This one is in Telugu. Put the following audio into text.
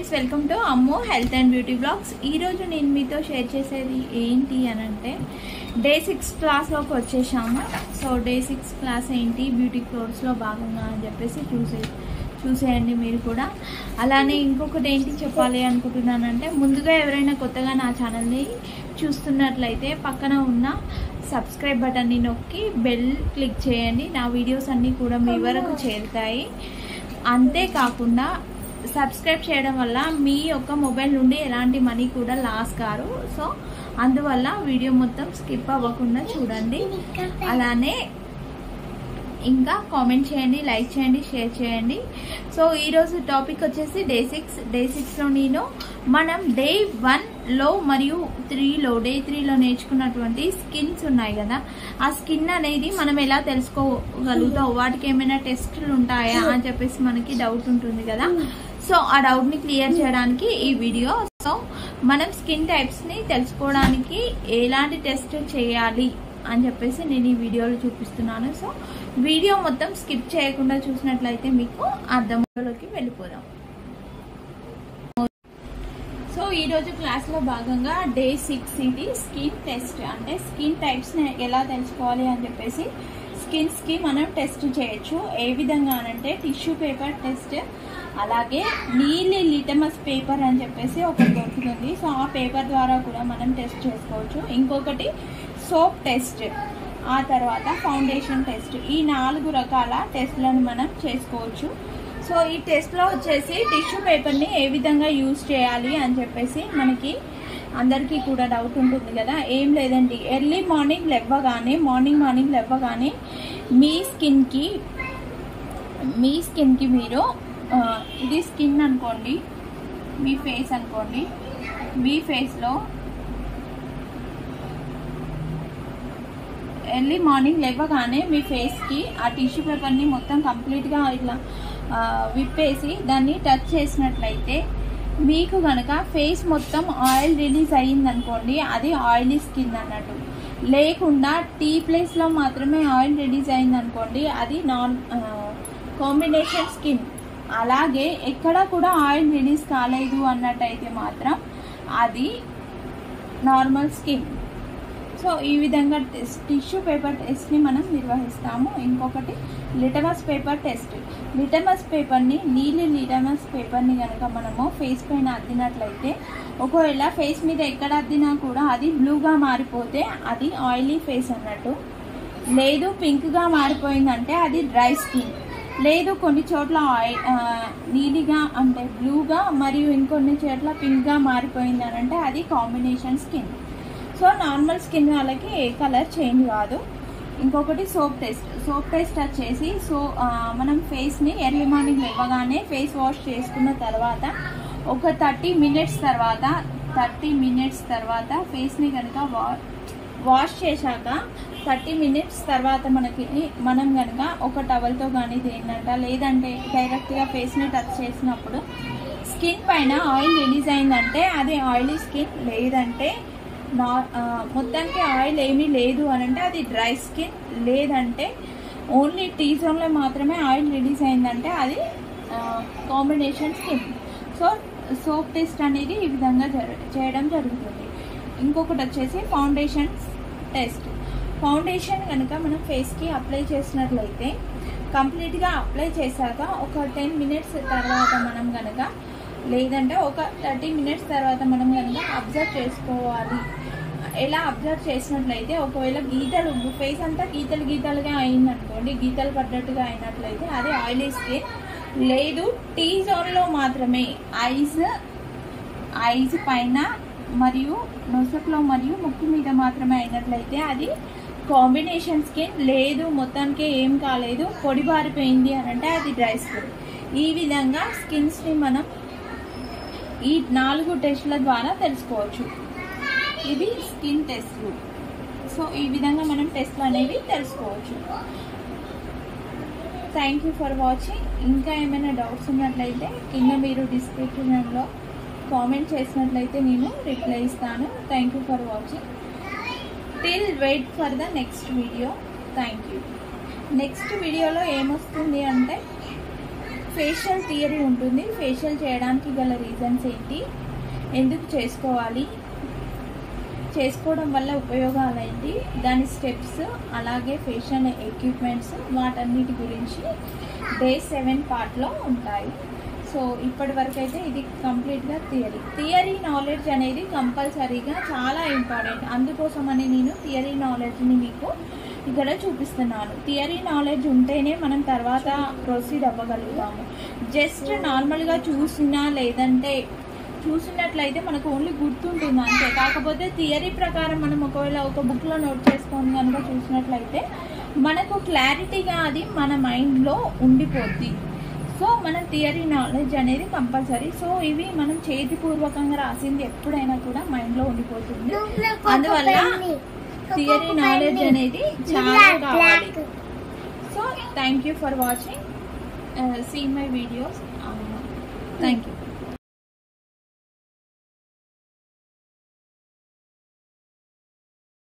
ఫ్రెండ్స్ వెల్కమ్ టు అమ్మో హెల్త్ అండ్ బ్యూటీ బ్లాగ్స్ ఈరోజు నేను మీతో షేర్ చేసేది ఏంటి అని అంటే డే సిక్స్ క్లాస్లోకి వచ్చేసాము సో డే సిక్స్ క్లాస్ ఏంటి బ్యూటీ కోర్స్లో భాగంగా అని చెప్పేసి చూసే చూసేయండి మీరు కూడా అలానే ఇంకొకటి ఏంటి చెప్పాలి అనుకుంటున్నానంటే ముందుగా ఎవరైనా కొత్తగా నా ఛానల్ని చూస్తున్నట్లయితే పక్కన ఉన్న సబ్స్క్రైబ్ బటన్ని నొక్కి బెల్ క్లిక్ చేయండి నా వీడియోస్ అన్నీ కూడా మీ వరకు చేరుతాయి అంతేకాకుండా సబ్స్క్రైబ్ చేయడం వల్ల మీ యొక్క మొబైల్ నుండి ఎలాంటి మనీ కూడా లాస్ కారు సో అందువల్ల వీడియో మొత్తం స్కిప్ అవ్వకుండా చూడండి అలానే ఇంకా కామెంట్ చేయండి లైక్ చేయండి షేర్ చేయండి సో ఈరోజు టాపిక్ వచ్చేసి డే సిక్స్ డే సిక్స్లో నేను మనం డే వన్లో మరియు త్రీలో డే త్రీలో నేర్చుకున్నటువంటి స్కిన్స్ ఉన్నాయి కదా ఆ స్కిన్ అనేది మనం ఎలా తెలుసుకోగలుగుతాం వాటికి ఏమైనా టెస్టులు ఉంటాయా అని చెప్పేసి మనకి డౌట్ ఉంటుంది కదా సో ఆ డౌట్ని క్లియర్ చేయడానికి ఈ వీడియో సో మనం స్కిన్ టైప్స్ని తెలుసుకోవడానికి ఎలాంటి టెస్ట్ చేయాలి అని చెప్పేసి నేను ఈ వీడియోలో చూపిస్తున్నాను సో వీడియో మొత్తం స్కిప్ చేయకుండా చూసినట్లయితే మీకు అర్థంలోకి వెళ్ళిపోదాం సో ఈరోజు క్లాస్లో భాగంగా డే సిక్స్ ఇది స్కిన్ టెస్ట్ అంటే స్కిన్ టైప్స్ని ఎలా తెలుసుకోవాలి అని చెప్పేసి స్కిన్స్కి మనం టెస్ట్ చేయొచ్చు ఏ విధంగా అనంటే టిష్యూ పేపర్ టెస్ట్ అలాగే నీలి లిటమస్ పేపర్ అని చెప్పేసి ఒకటి దొరుకుతుంది సో ఆ పేపర్ ద్వారా కూడా మనం టెస్ట్ చేసుకోవచ్చు ఇంకొకటి సోప్ టెస్ట్ ఆ తర్వాత ఫౌండేషన్ టెస్ట్ ఈ నాలుగు రకాల టెస్ట్లను మనం చేసుకోవచ్చు సో ఈ టెస్ట్లో వచ్చేసి టిష్యూ పేపర్ని ఏ విధంగా యూజ్ చేయాలి అని చెప్పేసి మనకి అందరికీ కూడా డౌట్ ఉంటుంది కదా ఏం లేదండి ఎర్లీ మార్నింగ్ లెవ్వగానే మార్నింగ్ మార్నింగ్ లెవ్వగానే మీ స్కిన్కి మీ స్కిన్కి మీరు ఇది స్కిన్ అనుకోండి మీ ఫేస్ అనుకోండి మీ ఫేస్లో ఎర్లీ మార్నింగ్ లేవగానే మీ ఫేస్కి ఆ టిష్యూ పేపర్ని మొత్తం కంప్లీట్గా ఇట్లా విప్పేసి దాన్ని టచ్ చేసినట్లయితే మీకు కనుక ఫేస్ మొత్తం ఆయిల్ రిలీజ్ అయ్యిందనుకోండి అది ఆయిలీ స్కిన్ అన్నట్టు లేకుండా టీ ప్లేస్లో మాత్రమే ఆయిల్ రిలీజ్ అయిందనుకోండి అది నాన్ కాంబినేషన్ స్కిన్ అలాగే ఎక్కడ కూడా ఆయిల్ రిలీజ్ కాలేదు అన్నట్టయితే మాత్రం అది నార్మల్ స్కిన్ సో ఈ విధంగా టెస్ట్ టిష్యూ పేపర్ టెస్ట్ని మనం నిర్వహిస్తాము ఇంకొకటి లిటమస్ పేపర్ టెస్ట్ లిటమస్ పేపర్ని నీలి లిటమస్ పేపర్ని కనుక మనము ఫేస్ పైన అద్దినట్లయితే ఒకవేళ ఫేస్ మీద ఎక్కడ అద్దినా కూడా అది బ్లూగా మారిపోతే అది ఆయిలీ ఫేస్ అన్నట్టు లేదు పింక్గా మారిపోయిందంటే అది డ్రై స్కిన్ లేదు కొన్ని చోట్ల ఆయిల్ నీలిగా అంటే బ్లూగా మరియు ఇంకొన్ని చోట్ల పింక్గా మారిపోయింది అని అంటే అది combination skin so normal skin వాళ్ళకి ఏ కలర్ చేంజ్ కాదు ఇంకొకటి సోప్ టెస్ట్ సోప్ టెస్ట్ వచ్చేసి సో మనం ఫేస్ని ఎర్లీ మార్నింగ్ ఇవ్వగానే ఫేస్ వాష్ చేసుకున్న తర్వాత ఒక థర్టీ మినిట్స్ తర్వాత థర్టీ మినిట్స్ తర్వాత ఫేస్ని కనుక వా వాష్ చేశాక థర్టీ మినిట్స్ తర్వాత మనకి మనం కనుక ఒక టవల్తో కానీ దేన్నట లేదంటే డైరెక్ట్గా ఫేస్ని టచ్ చేసినప్పుడు స్కిన్ పైన ఆయిల్ రిలీజ్ అయిందంటే అది ఆయిలీ స్కిన్ లేదంటే నా మొత్తానికి ఆయిల్ ఏమీ లేదు అని అంటే అది డ్రై స్కిన్ లేదంటే ఓన్లీ టీ జోన్లో మాత్రమే ఆయిల్ రిలీజ్ అయిందంటే అది combination skin so soap test అనేది ఈ విధంగా చేయడం జరుగుతుంది ఇంకొకటి వచ్చేసి ఫౌండేషన్ టెస్ట్ ఫౌండేషన్ కనుక మనం ఫేస్కి అప్లై చేసినట్లయితే కంప్లీట్గా అప్లై చేశాక ఒక టెన్ మినిట్స్ తర్వాత మనం కనుక లేదంటే ఒక థర్టీ మినిట్స్ తర్వాత మనం కనుక అబ్జర్వ్ చేసుకోవాలి ఎలా అబ్జర్వ్ చేసినట్లయితే ఒకవేళ గీతలు ఫేస్ అంతా గీతలు గీతలుగా అయిందనుకోండి గీతలు పడ్డట్టుగా అయినట్లయితే అది ఆయిలీ స్కిన్ లేదు టీ జోన్లో మాత్రమే ఐస్ ఐస్ పైన మరియు నొసట్లో మరియు ముక్కు మీద మాత్రమే అయినట్లయితే అది కాంబినేషన్ స్కిన్ లేదు మొత్తానికి ఏం కాలేదు పొడిబారిపోయింది అని అంటే అది డ్రై స్కిన్ ఈ విధంగా స్కిన్స్ని మనం ఈ నాలుగు టెస్టుల ద్వారా తెలుసుకోవచ్చు ఇది స్కిన్ టెస్ట్లు సో ఈ విధంగా మనం టెస్ట్లు అనేవి తెలుసుకోవచ్చు థ్యాంక్ యూ ఫర్ వాచింగ్ ఇంకా ఏమైనా డౌట్స్ ఉన్నట్లయితే కింద మీరు డిస్క్రిప్షన్లో కామెంట్ చేసినట్లయితే నేను రిప్లై ఇస్తాను thank you for watching till wait for the next video thank you next వీడియోలో ఏమొస్తుంది అంటే ఫేషియల్ థియరీ ఉంటుంది ఫేషియల్ చేయడానికి గల రీజన్స్ ఏంటి ఎందుకు చేసుకోవాలి చేసుకోవడం వల్ల ఉపయోగాలు ఏంటి దాని స్టెప్స్ అలాగే ఫేషియల్ ఎక్విప్మెంట్స్ వాటన్నిటి గురించి డే సెవెన్ పార్ట్లో ఉంటాయి సో ఇప్పటి వరకు అయితే ఇది కంప్లీట్గా థియరీ థియరీ నాలెడ్జ్ అనేది కంపల్సరీగా చాలా ఇంపార్టెంట్ అందుకోసమని నేను థియరీ నాలెడ్జ్ని మీకు ఇక్కడ చూపిస్తున్నాను థియరీ నాలెడ్జ్ ఉంటేనే మనం తర్వాత ప్రొసీడ్ అవ్వగలుగుతాము జస్ట్ నార్మల్గా చూసినా లేదంటే చూసినట్లయితే మనకు ఓన్లీ గుర్తుంటుంది అంతే కాకపోతే థియరీ ప్రకారం మనం ఒకవేళ ఒక బుక్లో నోట్ చేసుకొని కనుక చూసినట్లయితే మనకు క్లారిటీగా అది మన మైండ్లో ఉండిపోద్ది సో మన థియరీ నాలెడ్జ్ అనేది కంపల్సరీ సో ఇవి మనం చేతిపూర్వకంగా రాసింది ఎప్పుడైనా కూడా మైండ్లో ఉండిపోతుంది అందువల్ల థియరీ నాలెడ్జ్ అనేది చాలా కావాలి so thank you for watching see my videos thank you